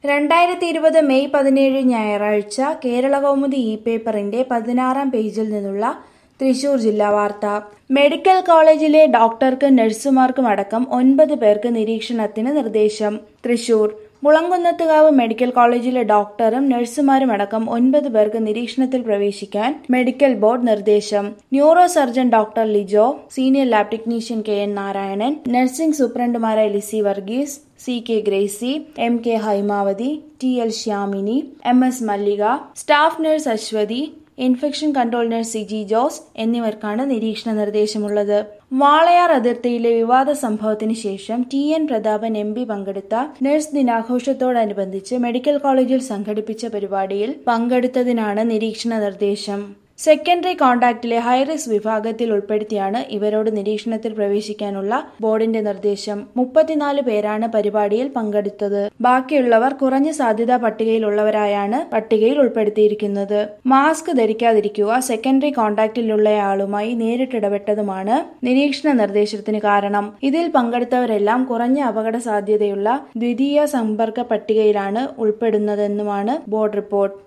രണ്ടായിരത്തി ഇരുപത് മെയ് പതിനേഴ് ഞായറാഴ്ച കേരളകൗമുദി ഇ പേപ്പറിന്റെ പതിനാറാം പേജിൽ നിന്നുള്ള തൃശൂർ ജില്ലാ വാർത്ത മെഡിക്കൽ കോളേജിലെ ഡോക്ടർക്കും നഴ്സുമാർക്കും അടക്കം ഒൻപത് പേർക്ക് നിരീക്ഷണത്തിന് നിർദ്ദേശം തൃശൂർ മുളങ്കുന്നത്തുകാവ് മെഡിക്കൽ കോളേജിലെ ഡോക്ടറും നഴ്സുമാരും അടക്കം ഒൻപത് പേർക്ക് നിരീക്ഷണത്തിൽ പ്രവേശിക്കാൻ മെഡിക്കൽ ബോർഡ് നിർദ്ദേശം neuro surgeon doctor Lijo senior lab technician K N Narayanan nursing സൂപ്രണ്ടുമാരായ Lissy Varghese C K Gracy M K Haimavathi T L Shyamini M S Mallika staff nurse Aswathi infection control nurse Siji Jose എന്നിവർക്കാണ് നിരീക്ഷണ നിർദ്ദേശമുള്ളത് വാളയാർ അതിർത്തിയിലെ വിവാദ സംഭവത്തിന് ശേഷം T N Prathapan M P പങ്കെടുത്ത നഴ്സ് ദിനാഘോഷത്തോടനുബന്ധിച്ച് മെഡിക്കൽ കോളേജിൽ സംഘടിപ്പിച്ച പരിപാടിയിൽ പങ്കെടുത്തതിനാണ് നിരീക്ഷണ നിർദ്ദേശം സെക്കൻഡറി കോണ്ടാക്റ്റിലെ ഹൈറിസ്ക് വിഭാഗത്തിൽ ഉൾപ്പെടുത്തിയാണ് ഇവരോട് നിരീക്ഷണത്തിൽ പ്രവേശിക്കാനുള്ള ബോർഡിന്റെ നിർദ്ദേശം മുപ്പത്തിനാല് പേരാണ് പരിപാടിയിൽ പങ്കെടുത്തത് ബാക്കിയുള്ളവർ കുറഞ്ഞ സാധ്യതാ പട്ടികയിലുള്ളവരായാണ് പട്ടികയിൽ ഉൾപ്പെടുത്തിയിരിക്കുന്നത് മാസ്ക് ധരിക്കാതിരിക്കുക സെക്കൻഡറി കോണ്ടാക്റ്റിലുള്ളയാളുമായി നേരിട്ടിടപെട്ടതുമാണ് നിരീക്ഷണ നിർദ്ദേശത്തിന് കാരണം ഇതിൽ പങ്കെടുത്തവരെല്ലാം കുറഞ്ഞ അപകട സാധ്യതയുള്ള ദ്വിതീയ സമ്പർക്ക പട്ടികയിലാണ് ഉൾപ്പെടുന്നതെന്നുമാണ് ബോർഡ് റിപ്പോർട്ട്